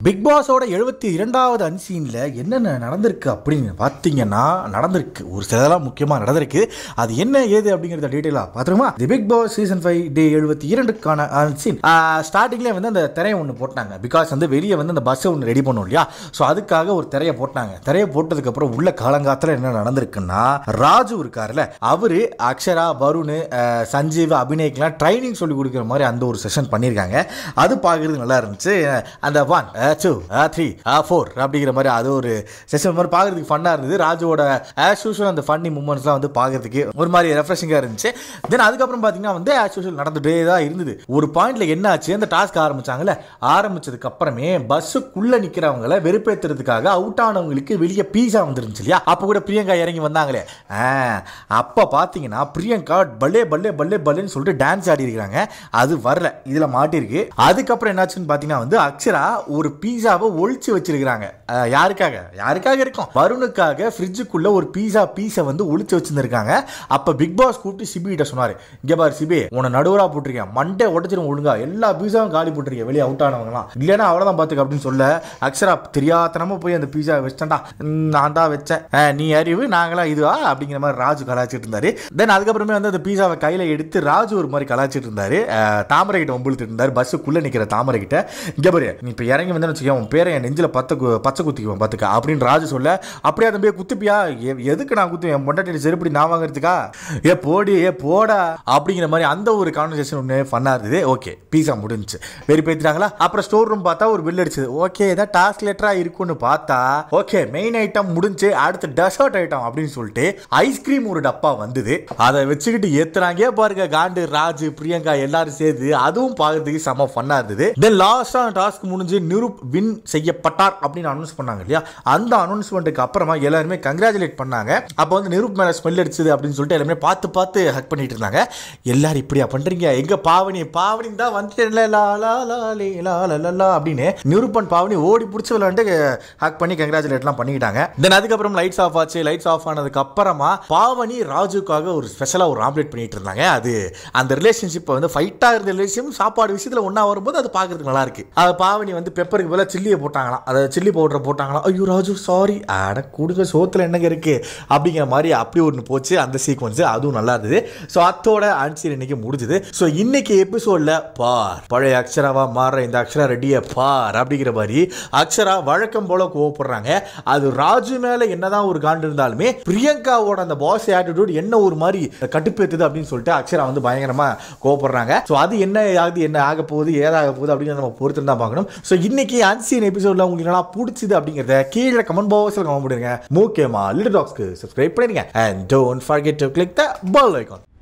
big பாஸோட எழுபத்தி இரண்டாவது அன்சீனில் என்னென்ன நடந்திருக்கு அப்படின்னு பார்த்தீங்கன்னா நடந்திருக்கு ஒரு சிலதெல்லாம் முக்கியமாக நடந்திருக்கு அது என்ன ஏது அப்படிங்கிறத டீட்டெயிலாக பார்த்துருமா the Bigg Boss season five day எழுபத்தி இரண்டுக்கான அன்சீன் ஸ்டார்டிங்லேயே வந்து அந்த திரையை ஒன்று போட்டாங்க பிகாஸ் வந்து வெளியே வந்து அந்த பஸ்ஸை ஒன்று ரெடி பண்ணோம் இல்லையா ஸோ அதுக்காக ஒரு திரையை போட்டாங்க திரையை போட்டதுக்கப்புறம் உள்ள காலங்காத்தில் என்ன நடந்திருக்குன்னா ராஜு இருக்கார்ல அவரு அக்ஷரா வருண் அஹ், சஞ்சீவ் அபிநய்க்கெலாம் ட்ரைனிங் சொல்லி கொடுக்குற மாதிரி அந்த ஒரு செஷன் பண்ணியிருக்காங்க அது பார்க்குறது நல்லா இருந்துச்சு அந்த ஒன் டூ த்ரீ ஃபோர் அப்படிங்கிற மாதிரி அது ஒரு செஷன் மாதிரி பார்க்குறதுக்கு ஃபன்னாக இருந்தது ராஜுவோட ஆஸ் யூஷுவல் அந்த ஃபன்னி மூமெண்ட்ஸ்லாம் வந்து பார்க்குறதுக்கு ஒரு மாதிரி ரெஃப்ரெஷிங்காக இருந்துச்சு தென் அதுக்கப்புறம் பார்த்தீங்கன்னா வந்து ஆஸ் யூஷுவல் நடந்துகிட்டே தான் இருந்தது ஒரு பாயிண்ட்ல என்ன ஆச்சு அந்த டாஸ்க் ஆரம்பிச்சாங்கல்ல ஆரம்பிச்சதுக்கு அப்புறமே பஸ்ஸுக்குள்ள நிக்கிறவங்கள வெறுப்பேத்துறதுக்காக அவுட் ஆனவங்களுக்கு வெளியே பீஸா வந்துருந்துச்சு இல்லையா அப்போ கூட பிரியங்கா இறங்கி வந்தாங்களே ஆ, அப்ப பாத்தீங்கன்னா பிரியங்கா பல்லே பல்லே பல்லே பல்லேன்னு சொல்லிட்டு டான்ஸ் ஆடி இருக்காங்க அது வரல இதுல மாட்டிருக்கு அதுக்கப்புறம் என்னாச்சுன்னு பாத்தீங்கன்னா வந்து அக்ஷரா ஒரு பீஸாவை ஒழிச்சு வச்சிருக்காங்க அஹ், யாருக்காக யாருக்காக இருக்கும் வருணுக்காக ஃப்ரிட்ஜுக்குள்ள ஒரு பீஸா பீஸை வந்து ஒழிச்சு வச்சிருந்திருக்காங்க அப்ப பிக் பாஸ் கூப்பிட்டு சிபி கிட்ட சொன்னாரு இங்க பாரு சிபி உன்னை நடுவரா போட்டிருக்கேன் மண்டே உடச்சிரும் ஒழுங்கா எல்லா பீஸாவும் காலி போட்டிருக்கேன் வெளியே அவுட் ஆனவங்களாம் இல்லைன்னா அவ்வளவுதான் பாத்துக்க அப்படின்னு சொல்ல அக்ஷரா தெரியாதனமா போய் அந்த பீஸா வச்சிட்டா நான் தான் வச்சேன் அஹ், நீ அறிவு நாங்களாம் இதுவா அப்படிங்கிற மாதிரி ராஜு கலாச்சிட்டு இருந்தாரு தென் அதுக்கப்புறமே வந்து அந்த பீஸாவை கையில எடுத்து ராஜு ஒரு மாதிரி கலாச்சிட்டு இருந்தாரு அஹ், தாமரை கிட்ட ஒம்புழுத்து இருந்தாரு பஸ்ஸுக்குள்ள நிக்கிற தாமரை கிட்ட இங்க பாரு நீ இப்ப இறங்கி வந்து வச்சுக்க உன் பேரை என் நெஞ்சில பத்த கு- பச்சை குத்திக்குவேன் பாத்துக்க அப்படின்னு ராஜு சொல்ல அப்படியே தம்பியே குத்துப்பியா எ- எதுக்கு நான் குத்துவேன் என் பொண்டாட்டி செருப்படி நான் வாங்குறதுக்கா ஏ போடி ஏ போடா அப்படிங்கிற மாதிரி அந்த ஒரு கான்வர்சேஷன் ஒன்று ஃபன்னாக இருந்தது ஓகே பீஸா முடிஞ்சுச்சு வெறி பேத்துட்டாங்களா அப்புறம் ஸ்டோர் ரூம் பார்த்தா ஒரு பில் அடிச்சது ஓகே ஏதாவது டாஸ்க் லெட்டராக இருக்குன்னு பார்த்தா ஓகே மெயின் ஐட்டம் முடிஞ்சு அடுத்து டெசர்ட் ஐட்டம் அப்படின்னு சொல்லிட்டு ஐஸ்கிரீம் ஒரு டப்பா வந்தது அதை வச்சுக்கிட்டு ஏத்துறாங்க பாருங்க காண்டு ராஜு பிரியங்கா எல்லாரும் சேர்ந்து அதுவும் பார்க்கறதுக்கு செம ஃபன்னாக இருந்தது தென் லாஸ்டாக டாஸ்க் முடிஞ்சு நிருப் வின் செய்யப்பட்டார் அப்படின்னு அனௌன்ஸ் பண்ணாங்க இல்லையா அந்த அனௌன்ஸ்மெண்ட்டுக்கு அப்புறமா எல்லாருமே கங்க்ராச்சுலேட் பண்ணாங்க அப்போ வந்து நிருப் மேலே ஸ்மெல் அடிச்சது அப்படின்னு சொல்லிட்டு எல்லாருமே பார்த்து பார்த்து ஹக் பண்ணிட்டு இருந்தாங்க எல்லாரும் இப்படியா பண்றீங்க எங்க பாவனி பாவனி தான் வந்துட்டேன்ல லா லா லா லே லா லா லா லா அப்படின்னு நிருப்பன் பாவனி ஓடி பிடிச்சி விளாண்டு ஹக் பண்ணி கங்க்ராச்சுலேட்லாம் பண்ணிக்கிட்டாங்க தென் அதுக்கப்புறம் லைட்ஸ் ஆஃப் ஆச்சு லைட்ஸ் ஆஃப் ஆனதுக்கு அப்புறமா பாவனி ராஜுக்காக ஒரு ஸ்பெஷலாக ஒரு ஆம்லேட் பண்ணிட்டு இருந்தாங்க அது அந்த ரிலேஷன்ஷிப் வந்து ஃபைட்டாக இருந்த ரிலேஷன் சாப்பாடு விஷயத்தில் ஒன்றா வரும்போது அது பார்க்கறதுக்கு நல்லா இருக்கு அது பாவனி வந்து பெப்பருக்கு பதிலாக சில்லியை போட்டாங்களாம் அதை சில்லி பவுடரை போட்டாங்களாம் ஐயோ ராஜு சாரி அட கொடுங்க சோத்துல என்னங்க இருக்கு அப்படிங்கிற மாதிரி அப்படி ஒன்று போச்சு அந்த சீக்வன்ஸ் அதுவும் நல்லா இருந்தது ஸோ அத்தோட ஆன்சர் இன்னைக்கு முடிஞ்சுது ஸோ இன்னைக்கு எபிசோட்ல பார் பழைய அக்ஷராவா மாறுற இந்த அக்ஷரா ரெட்டியை பார் அப்படிங்கிற மாதிரி அக்ஷரா வழக்கம் போல கோவப்படுறாங்க அது ராஜு மேல என்னதான் ஒரு காண்டு இருந்தாலுமே பிரியங்காவோட அந்த பாஸ் ஆட்டிடியூட் என்ன ஒரு மாதிரி கட்டுப்பேத்துது அப்படின்னு சொல்லிட்டு அக்ஷரா வந்து பயங்கரமா கோவப்படுறாங்க ஸோ அது என்ன ஆகுது என்ன ஆக போகுது ஏதாக போகுது அப்படின்னு நம்ம பொறுத்து தான் பார்க்கணும் ஸோ இன்னைக்கு அன்சீன் எபிசோட்ல உங்களுக்கு நல்லா பிடிச்சது அப்படிங்கிறத கீழே கமெண்ட் பாக்ஸில் கமெண்ட் பண்ணுங்க முக்கியமா லிட்டில் டாக்ஸ்க்கு சப்ஸ்கிரைப் பண்ணிடுங்க and don't forget to click the bell icon